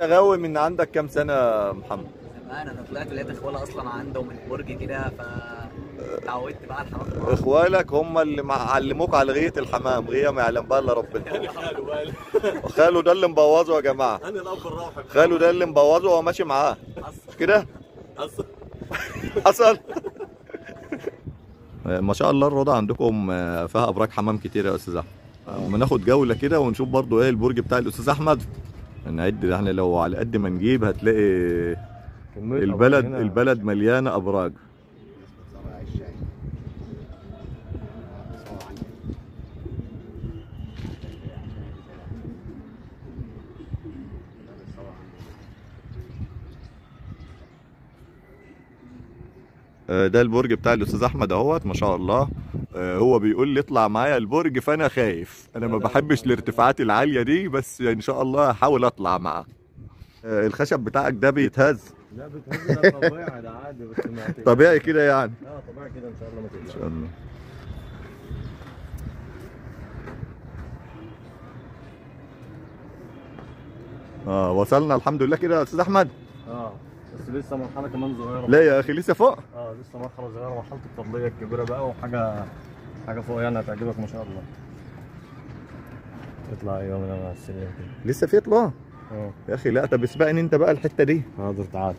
غاوي من عندك كام سنه يا محمد زمان انا طلعت لقيت اخوالي اصلا عندهم البرج كده ف اتعودت بقى على الحمام معاهم. اخوالك هم اللي مع- علموك على غايه الحمام غايه ما يعلم بها الا ربنا خاله ده اللي مبوظه يا جماعه انا الاب الراحل خاله ده اللي مبوظه وهو ماشي معاه مش كده حصل ما شاء الله الروضه عندكم فيها ابراج حمام كتير يا استاذ احمد اما ناخد جوله كده ونشوف برضو ايه البرج بتاع الاستاذ احمد نعد احنا لو على قد ما نجيب هتلاقي البلد البلد مليانه ابراج آه، ده البرج بتاع الاستاذ احمد اهوت ما شاء الله آه، هو بيقول لي اطلع معايا البرج فانا خايف انا ما بحبش الارتفاعات العاليه دي بس ان شاء الله هحاول اطلع معاه آه، الخشب بتاعك ده بيتهز لا بتهز ده طبيعي ده عادي بس ما تقلقش. طبيعي كده يعني اه طبيعي كده ان شاء الله ما ان تقلقش شاء الله اه وصلنا الحمد لله كده يا استاذ احمد اه بس لسه مرحله كمان صغيره لا يا اخي لسه فوق اه لسه مرحله صغيره مرحله التطبيق الكبيره بقى وحاجه حاجه فوق يعني هتعجبك ما شاء الله اطلع ايوه من على السرير كده لسه في طلوع اه يا اخي لا طب اسبقني انت بقى الحته دي حاضر تعال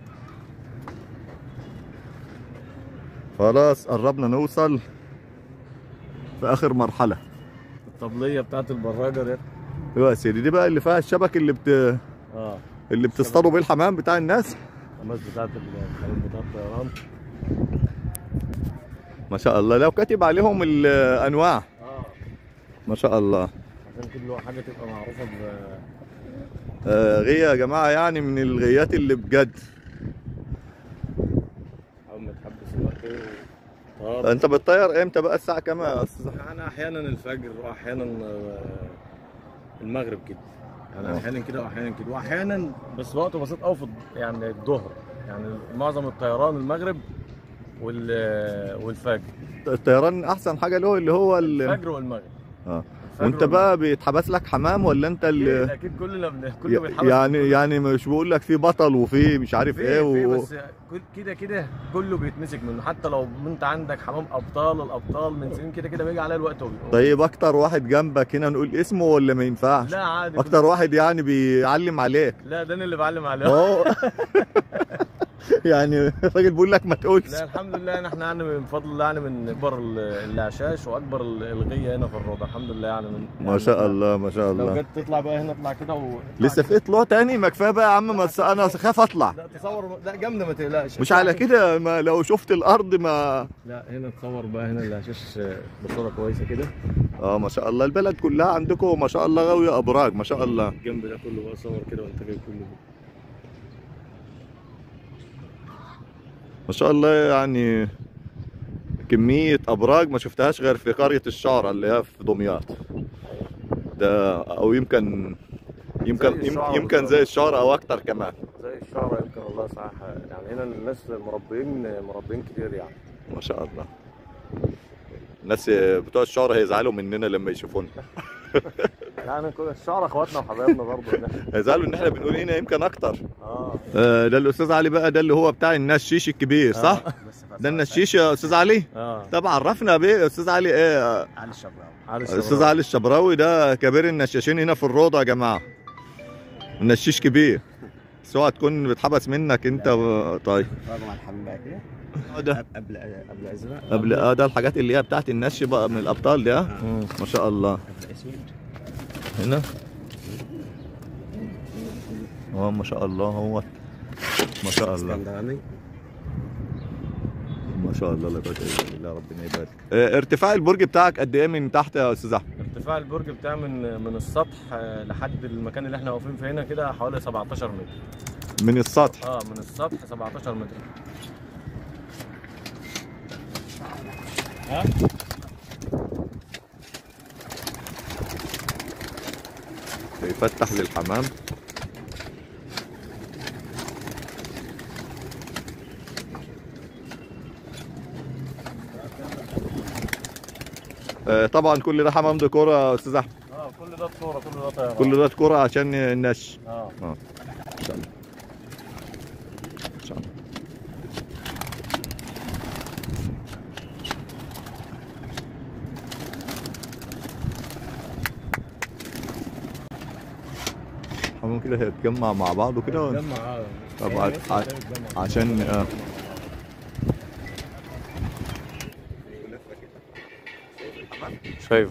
خلاص قربنا نوصل في اخر مرحله الطبليه بتاعت البراجه دي ايوه يا سيدي دي بقى اللي فيها الشبك اللي بت... اه اللي بتصطادوا بيه الحمام بتاع الناس الخامات بتاعت الخامات بتاعت الطيران ما شاء الله لو كاتب عليهم الانواع اه ما شاء الله عشان كل حاجه تبقى معروفه ب آه غيه يا جماعه يعني من الغيات اللي بجد او ما تحبس الوقت طار انت بتطير امتى بقى الساعه كام يا استاذ أحمد؟ يعني احيانا الفجر واحيانا آه، المغرب كده يعني آه. احيانا كده واحيانا كده واحيانا بس وقت بسيط قوي في الض- يعني الظهر يعني معظم الطيران المغرب وال والفجر الطيران احسن حاجه له اللي هو ال... الفجر والمغرب اه الفجر وانت بقى بيتحبس لك حمام ولا انت والمغرب. اللي اكيد اكيد كلنا بن... كله بيتحرك يعني يعني مش بقول لك في بطل وفي مش عارف في ايه في و... بس كل- كده كده كله بيتمسك منه حتى لو انت عندك حمام ابطال الابطال من سنين كده كده بيجي عليه الوقت وبيقوم. طيب اكتر واحد جنبك هنا نقول اسمه ولا ما ينفعش لا عادي اكتر واحد يعني بيعلم عليك لا ده انا اللي بعلم عليه اهو يعني الراجل بيقول لك ما تقولش لا الحمد لله يعني احنا يعني من فضل الله يعني من اكبر ال- العشاش واكبر ال- الغيه هنا في الروضه الحمد لله يعني من ما شاء الله ما شاء لو الله جت تطلع بقى هنا اطلع كده و... لسه في طلوع تاني ما كفايه بقى يا عم ما انا خاف اطلع لا تصور لا جامده ما تقلقش مش على كده ما لو شفت الارض ما لا هنا تصور بقى هنا العشاش بصوره كويسه كده اه ما شاء الله البلد كلها عندكم ما شاء الله غاويه ابراج ما شاء الله الجنب ده كله بقى صور كده وانت جاي كله ما شاء الله يعني كمية أبراج ما شفتهاش غير في قرية الشعرة اللي هي في دمياط ده أو يمكن يمكن زي الشعرة يمكن زي بالظبط. الشعرة أو أكتر كمان زي الشعر يمكن والله صح يعني هنا الناس مربيين مربيين كتير يعني ما شاء الله الناس بتوع الشعرة هيزعلوا مننا لما يشوفونا يعني كل الشعر اخواتنا وحبايبنا برضه هنا هيزعلوا إن إحنا بنقول هنا يمكن أكتر اه آه، ده الأستاذ علي بقى ده اللي هو بتاع النشيش الكبير صح؟ ده النشيش يا أستاذ علي؟ اه طب عرفنا بيه يا أستاذ علي إيه علي الشبراوي علي الاستاذ علي الشبراوي ده كبير النشاشين هنا في الروضه يا جماعه النشيش كبير بس اوعى تكون بتحبس منك انت و... طيب راجع مع الحمام بقى كده آه ده قبل قبل قبل ازرق قبل اه ده الحاجات اللي هي بتاعت النش بقى من الابطال ده آه. مم. ما شاء الله قبل اسود هنا اه ما شاء الله هو ما شاء الله اسكندراني ما شاء الله لا قوه الا بالله ربنا يبارك آه، ارتفاع البرج بتاعك قد ايه من تحت يا استاذ احمد ارتفاع البرج بتاعي من من السطح آه، لحد المكان اللي احنا واقفين فيه هنا كده حوالي 17 متر من السطح اه من السطح 17 متر ها يفتح للحمام آه، طبعا كل ده حمام ديكور يا استاذ احمد اه كل ده صوره كل ده طيران كل ده ديكور عشان النش اه اه ان شاء الله ان شاء الله هم كده هيتجمع مع بعض وكده ولا؟ جمع اه طب هي ع- نفس ع- الكلام اتجمع. عشان آه. شايف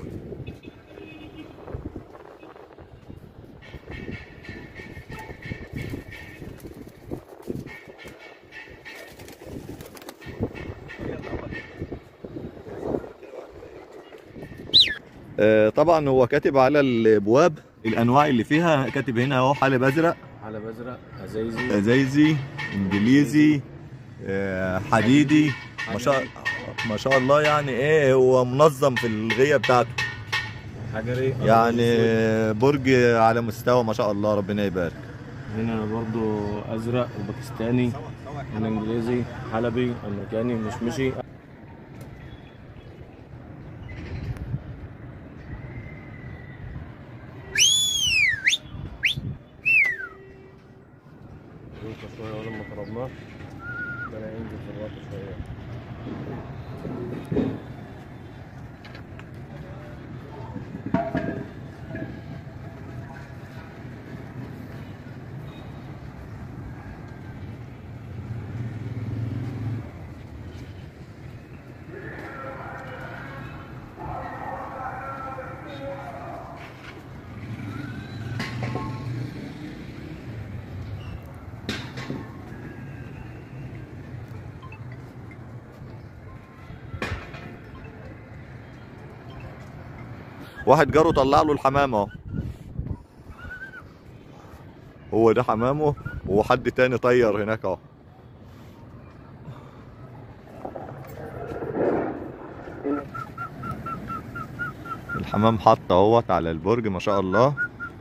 آه، طبعا هو كاتب على الابواب الانواع اللي فيها كاتب هنا اهو حلب ازرق على بزرق ازايزي زيزي انجليزي آه، حديدي ما شاء ما شاء الله يعني ايه هو منظم في الغيه بتاعته حجري يعني برج على مستوى ما شاء الله ربنا يبارك هنا برضو ازرق وباكستاني هنا انجليزي حلبي امريكاني مشمشي ينفع شوية ولما قربناه بدأ ينزل في الوقت شوية واحد جاره طلع له الحمام اهو هو ده حمامه وحد تاني طير هناك اهو الحمام حط اهوت على البرج ما شاء الله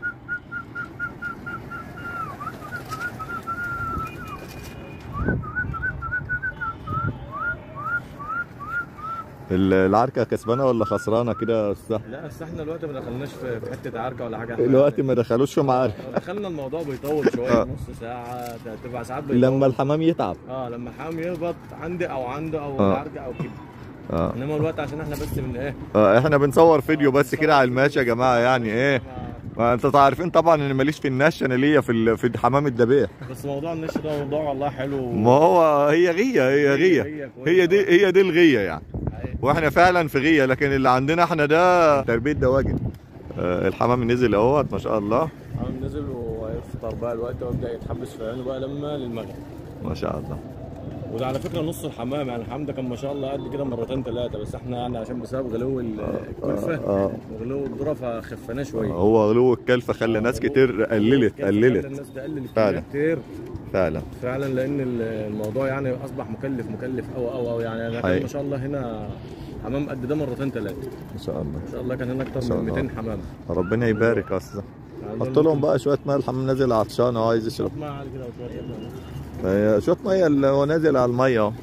ال- العركة كسبانة ولا خسرانة كده يا أستاذ؟ لا بس احنا دلوقتي ما دخلناش في في حته عركه ولا حاجه دلوقتي ما دخلوش في معارك لو دخلنا الموضوع بيطول شويه آه. نص ساعه تبقى ساعات بيطول لما الحمام يتعب اه لما الحمام يهبط عندي او عنده او آه. العركه او كده اه انما الوقت عشان احنا بس من ايه آه، احنا بنصور فيديو بس كده على الماشي يا جماعه يعني ايه ما- ما انت عارفين طبعا ان ماليش في النش انا ليا في ال- في حمام الدبيح بس موضوع النش ده موضوع والله حلو ما هو هي غيه هي غيه كويسة. هي دي هي دي الغيه يعني حقيقي. واحنا فعلا في غيه لكن اللي عندنا احنا ده تربيه دواجن آه، الحمام نزل اهوت ما شاء الله الحمام نزل وهيفطر بقى الوقت ويبدا يتحبس في عينه بقى لما للمغرب ما شاء الله وده على فكره نص الحمام يعني الحمام ده كان ما شاء الله قد كده مرتين ثلاثه بس احنا يعني عشان بسبب غلو ال- الكلفه آه. وغلو الذره فخفناه شويه هو غلو الكلفه خلى ناس كتير قللت خلى قللت الناس تقلل فعلا. الكمية كتير فعلا فعلا لان ال- الموضوع يعني اصبح مكلف مكلف قوي قوي قوي يعني انا حقيقي. كان ما شاء الله هنا حمام قد ده مرتين ثلاثه ما شاء الله ما شاء الله كان هنا ما اكتر شاء من الله. 200 حمام ربنا يبارك يا استاذ يعني حط دول لهم بقى شويه ميه الحمام نازل عطشان اهو عايز يشرب ما عالي كده وشوية يبقى. هي شويه ميه اللي هو نازل على الميه اهو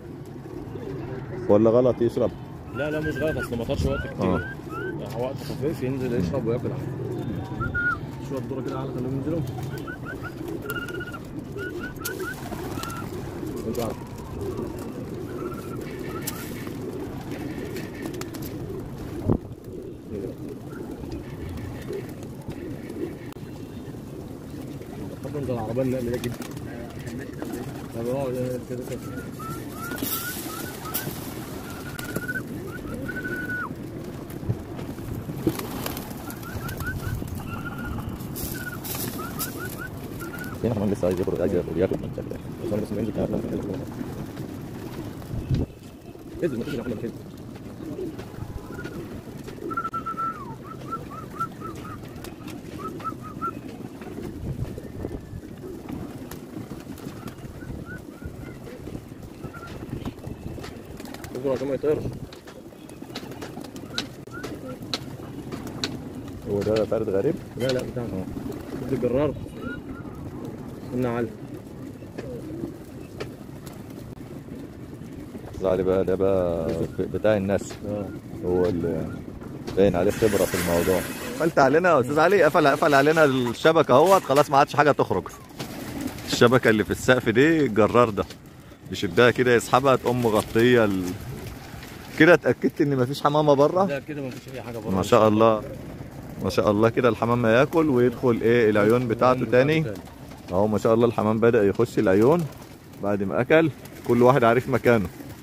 ولا غلط يشرب لا لا مش غلط اصل ما طارش وقت كتير آه. يعني وقت خفيف ينزل يشرب وياكل عادي شويه ذره كده على خليهم ينزلوا انتوا عارف. طب انت العربيه النقل ده كده طب اه ده كده كده فين حمام لسه عايز يخرج عايز ياكل ياكل من شكله بس انا بس ما ينزل كده انزل ما تنزل احنا كده اصبر عشان ما يطيرش هو ده فرد غريب لا لا بتاعنا بدي الجرار قلنا علي زعلي بقى ده بقى بتاع الناس اه هو اللي باين عليه خبره في الموضوع قفلت علينا يا استاذ علي قفل قفل علينا الشبكه اهوت خلاص ما عادش حاجه تخرج الشبكه اللي في السقف دي الجرار ده يشدها كده يسحبها تقوم مغطيه ال... كده اتاكدت ان مفيش حمامه بره لا كده ما فيش اي حاجه بره ما شاء الله ما شاء الله كده الحمام ياكل ويدخل ايه العيون بتاعته تاني اهو ما شاء الله الحمام بدأ يخش العيون بعد ما اكل كل واحد عارف مكانه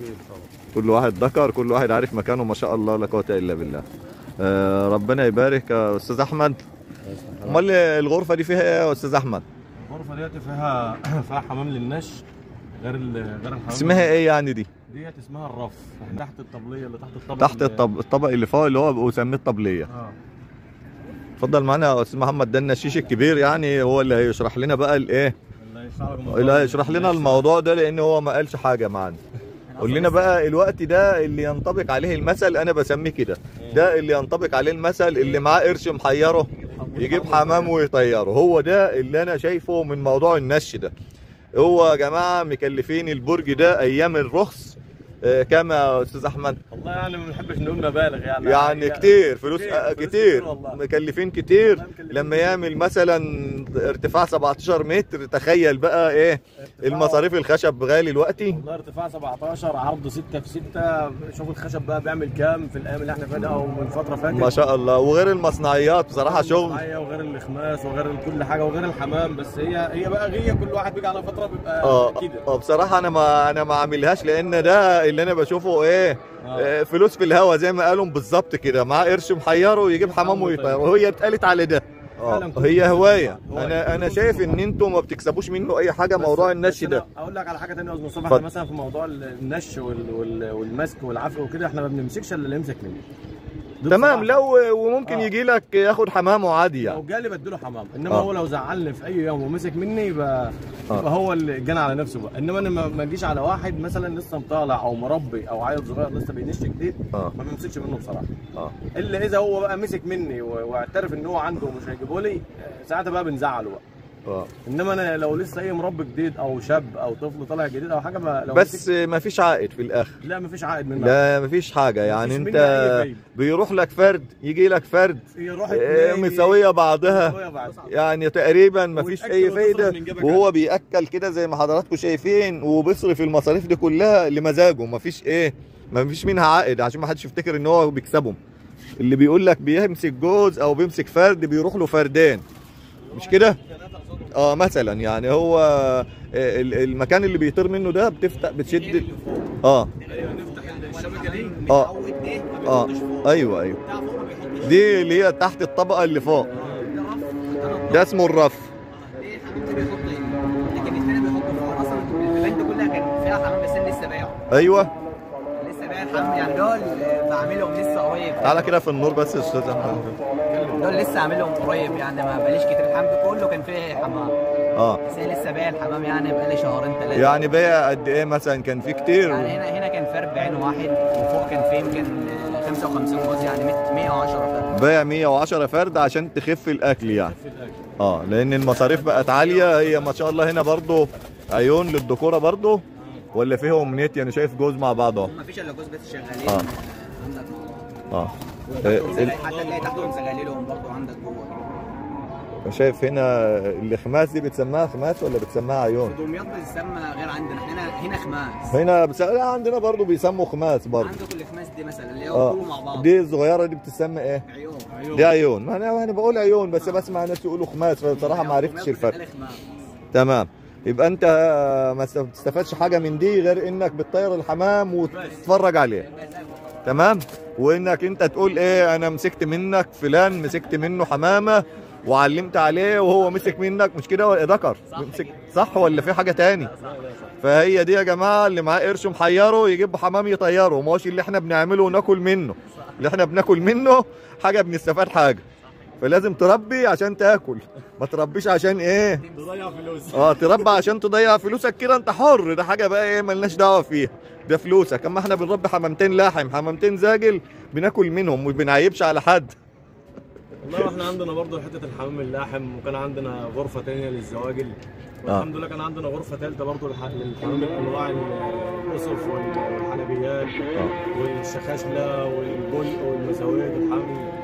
كل واحد ذكر كل واحد عارف مكانه ما شاء الله لا قوه الا بالله آه ربنا يبارك يا استاذ احمد امال الغرفه دي فيها ايه يا استاذ احمد الغرفه ديت فيها فيها حمام للنش غير ال- غير الحمام اسمها ايه يعني دي ديت اسمها الرف تحت الطبليه اللي تحت الطبق تحت الطب... الطبق اللي فوق اللي هو بيسميه الطبليه اه اتفضل معانا يا استاذ محمد ده النشيش الكبير يعني هو اللي هيشرح لنا بقى الايه اللي هيشرح لك الموضوع اللي ده. هيشرح لنا الموضوع ده لان هو ما قالش حاجه معانا قول لنا بقى الوقت ده اللي ينطبق عليه المثل انا بسميه كده ده اللي ينطبق عليه المثل اللي معاه قرش محيره يجيب حمام ويطيره هو ده اللي انا شايفه من موضوع النش ده هو يا جماعه مكلفين البرج ده ايام الرخص آه، كام يا استاذ احمد والله يعني ما بنحبش نقول مبالغ يعني يعني كتير فلوس كتير، آه، فلوس كتير والله. مكلفين كتير والله مكلفين لما يعمل مثلا ارتفاع 17 متر تخيل بقى ايه المصاريف الخشب غالي دلوقتي والله ارتفاع 17 عرض 6 في 6 شوف الخشب بقى بيعمل كام في الايام اللي احنا فيها ده او من فتره فاتت ما شاء الله وغير المصنعيات بصراحه شغل الصناعية وغير الاخماس وغير كل حاجه وغير الحمام بس هي هي بقى غيه كل واحد بيجي على فتره بيبقى اه كده اه بصراحه انا ما انا ما عاملهاش لان ده اللي انا بشوفه ايه آه. آه، فلوس في الهوا زي ما قالوا بالظبط كده معاه قرش محيره ويجيب حمام ويطيره وهي اتقالت على ده اه فعلا كل هي فلوس هوايه هواية. انا انا شايف ان انتوا ما بتكسبوش منه اي حاجه موضوع بس- النش بس ده أنا اقول لك على حاجه ثانيه يا استاذ مصطفى اتفضل. احنا مثلا في موضوع النش وال... وال... والمسك والعفو وكده احنا ما بنمسكش الا اللي يمسك منه دي تمام بصراحة. لو وممكن آه. يجي لك ياخد حمامه عادي لو يعني جالي بديله حمام انما آه. هو لو زعلني في اي يوم ومسك مني يبقى آه. يبقى هو اللي جنى على نفسه بقى انما انا ما ما اجيش على واحد مثلا لسه مطالع او مربي او عيل صغير لسه بينش جديد اه ما بمسكش منه بصراحه اه الا اذا هو بقى مسك مني و- واعترف ان هو عنده ومش هيجيبه لي آه، ساعتها بقى بنزعله بقى اه انما انا لو لسه اي مربي جديد او شاب او طفل طالع جديد او حاجه ما لو بس مسك ما فيش عائد في الاخر لا مفيش عائد منه لا ما فيش حاجه يعني مفيش انت منها أي فايدة. بيروح لك فرد يجي لك فرد يروح آه، اتنين، مساويه بعضها مساوية بعض. يعني تقريبا ما فيش ويتأكل اي وتصرف فايده من جيبك وهو بياكل كده زي ما حضراتكم شايفين وبيصرف المصاريف دي كلها لمزاجه ما فيش ايه ما فيش منها عائد عشان ما حدش يفتكر ان هو بيكسبهم اللي بيقول لك بيمسك جوز او بيمسك فرد بيروح له فردين مش كده اه مثلا يعني هو آه، ال- المكان اللي بيطير منه ده بتفتح بتشد اه ايوه نفتح الشبكه دي اه متعود ده ما اه بيحطش فوق ايوه ايوه بتاع فوق ما بيحطش دي اللي هي تحت الطبقه اللي فوق ده رف ده رف ده اسمه الرف ليه الحمام ده بيحط ايه لكن الثاني بيحط فوق اصلا البلد كلها كان فيها حمام بس انا لسه بايعه ايوه لسه بايع الحمام يعني دول آه، بعملهم لسه قريب تعالى كده في النور بس يا استاذ احمد دول لسه عاملهم قريب يعني ما بقاليش كتير الحمام كله كان فيه حمام اه بس انا لسه بايع الحمام يعني بقالي شهرين ثلاثه يعني بيع قد ايه مثلا كان في كتير يعني هنا هنا كان في 40 واحد وفوق كان في يمكن آه، 55 جوز يعني 100 110 فرد بيع 110 فرد عشان تخف الاكل يعني اه لان المصاريف بقت عاليه هي ما شاء الله هنا برضو عيون للذكوره برضو ولا فيهم نت يعني شايف جوز مع بعض اهو ما فيش الا جوز بس شغالين آه. آه، عندك اه آه، ال- حتى تلاقي تحتهم زغاليلهم برضه عندك جوه شايف هنا الخماس دي بتسماها خماس ولا بتسماها عيون في دمياط بتسمى غير عندنا احنا هنا هنا خماس هنا بس لا عندنا برضو بيسموا خماس برضو عندكم الخماس دي مثلا اللي هو اه كله مع بعض دي الصغيره دي بتسمى ايه عيون دي عيون ما انا انا بقول عيون بس بسمع ناس يقولوا خماس فبصراحه ما عرفتش الفرق بتتقال خماس. تمام يبقى انت ما بتستفادش حاجه من دي غير انك بتطير الحمام وتتفرج عليه تمام وانك انت تقول ايه انا مسكت منك فلان مسكت منه حمامه وعلمت عليه وهو مسك منك مش كده ولا ذكر مسك صح ولا في حاجه تاني فهي دي يا جماعه اللي معاه قرش محيره يجيب حمام يطيره ما هوش اللي احنا بنعمله وناكل منه اللي احنا بناكل منه حاجه بنستفاد حاجه فلازم تربي عشان تاكل ما تربيش عشان ايه تضيع فلوس اه تربى عشان تضيع فلوسك كده انت حر ده حاجه بقى ايه ملناش دعوه فيها ده فلوسك اما احنا بنربي حمامتين لاحم حمامتين زاجل بناكل منهم مش بنعيبش على حد والله احنا عندنا برضه حته الحمام اللاحم وكان عندنا غرفه تانية للزواجل والحمد لله كان عندنا غرفه ثالثه برضه للح- للحمام الانواع القصف وال- والحلبيات والشخاشله والبلق والمساويد والحمام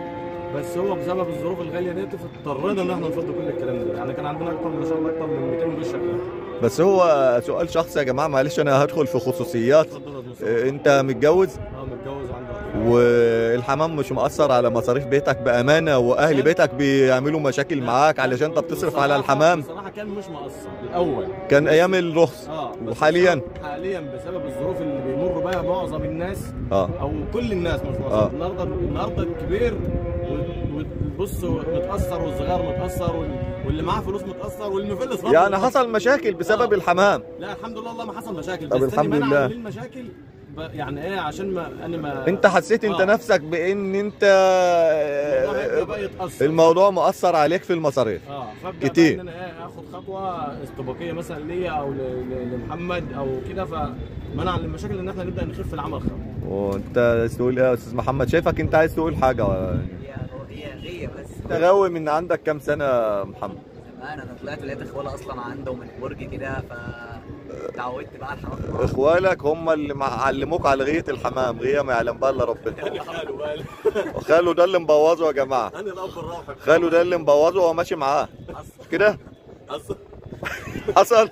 بس هو بسبب الظروف الغاليه ديت اضطرينا ان احنا نفض كل الكلام ده يعني كان عندنا اكتر ما شاء الله اكتر من 200 جوز شغال بس هو سؤال شخصي يا جماعه معلش انا هدخل في خصوصيات اتفضل يا مصطفى. آه، انت متجوز اه متجوز عندي أطفال. والحمام مش مأثر على مصاريف بيتك بامانه واهل بيتك بيعملوا مشاكل معاك علشان انت بتصرف على بصراحة- الحمام بصراحه كان مش مقصر الاول كان ايام الرخص اه بس وحاليا؟ بسبب- حاليا بسبب الظروف اللي بيمر بها معظم الناس اه او كل الناس مش آه. مصر النهارده النهارده الكبير وبص متاثر والصغير متاثر وال- واللي معاه فلوس متاثر واللي مفلس برضه يعني متأثر. حصل مشاكل بسبب آه. الحمام لا الحمد لله والله ما حصل مشاكل طب بس الحمد تاني منع لله. للمشاكل ب- يعني ايه عشان ما انا ما انت حسيت انت آه. نفسك بان انت الموضوع هيبقى بقى يتاثر الموضوع مؤثر عليك في المصاريف اه فابدا كتير. بقى ان انا ايه اخد خطوه استباقيه مثلا ليا او ل- ل- لمحمد او كده فمنع المشاكل ان احنا نبدا نخف العمل خطوه وانت عايز تقول ايه يا استاذ محمد شايفك انت عايز تقول حاجه هي هي غيه بس انت غاوي من عندك كام سنه يا محمد زمان انا طلعت لقيت اخوالي اصلا عندهم البرج كده ف اتعودت بقى على الحمام معاهم. اخوالك هم اللي مع- علموك على غيه الحمام غيه ما يعلم بها الا ربنا حاله بقى خاله ده اللي مبوظه يا جماعه انا الاب الراحل خاله ده اللي مبوظه وهو ماشي معاه كده اصلا حصل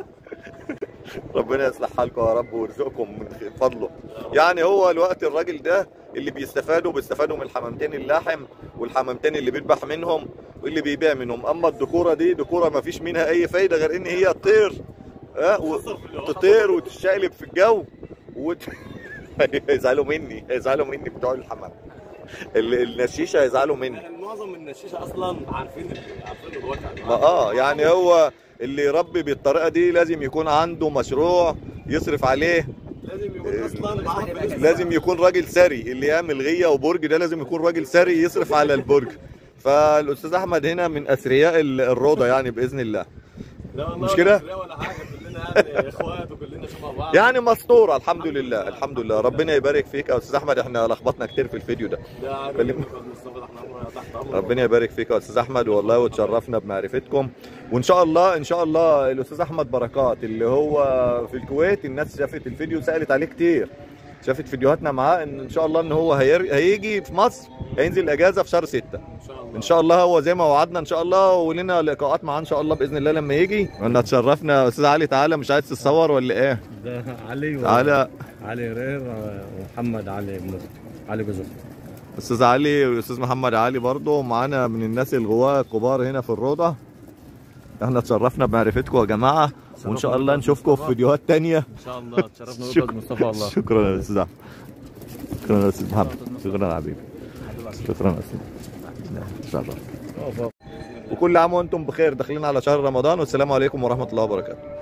ربنا يصلح حالكم يا رب ويرزقكم من فضله يعني هو الوقت الراجل ده اللي بيستفادوا بيستفادوا من الحمامتين اللاحم والحمامتين اللي بيذبح منهم واللي بيبيع منهم اما الدكوره دي دكوره ما فيش منها اي فايده غير ان هي تطير ها وتطير وتشقلب في الجو وت... هيزعلوا مني هيزعلوا مني بتوع الحمام ال- النشيشه هيزعلوا مني يعني معظم من الشيشه اصلا عارفين عارفين الواقع ما اه يعني هو اللي يربي بالطريقه دي لازم يكون عنده مشروع يصرف عليه لازم يكون اصلا معاه فلوس. لازم يكون راجل ثري اللي يعمل غيه وبرج ده لازم يكون راجل ثري يصرف على البرج فالاستاذ احمد هنا من اثرياء ال- الروضه يعني باذن الله لا والله مش ولا كده؟ أسرية ولا حاجه كلنا يعني اخوات وكلنا شبه بعض يعني مستوره الحمد لله الحمد لله ربنا يبارك فيك يا استاذ احمد احنا لخبطنا كتير في الفيديو ده ده عارف كلم- مصطفى ده احنا عمرنا تحت امر ربنا يبارك فيك يا استاذ احمد والله وتشرفنا بمعرفتكم وان شاء الله ان شاء الله الاستاذ احمد بركات اللي هو في الكويت الناس شافت الفيديو سالت عليه كتير شافت فيديوهاتنا معاه ان ان شاء الله ان هو هير... هيجي في مصر هينزل اجازه في شهر 6 ان شاء الله ان شاء الله هو زي ما وعدنا ان شاء الله ولنا لقاءات معاه ان شاء الله باذن الله لما يجي انا تشرفنا يا استاذ علي تعالى مش عايز تتصور ولا ايه ده علي و... تعالى علي رير ومحمد علي بن علي جوزيف استاذ علي والاستاذ محمد علي برضه معانا من الناس الغواة الكبار هنا في الروضه احنا تشرفنا بمعرفتكم يا جماعه وان شاء الله نشوفكم في فيديوهات تانية ان شاء الله تشرفنا شكرا. بك مصطفى والله شكرا يا استاذ احمد شكرا يا استاذ محمد شكرا يا حبيبي شكرا يا استاذ شرف وكل عام وانتم بخير داخلين على شهر رمضان والسلام عليكم ورحمه الله وبركاته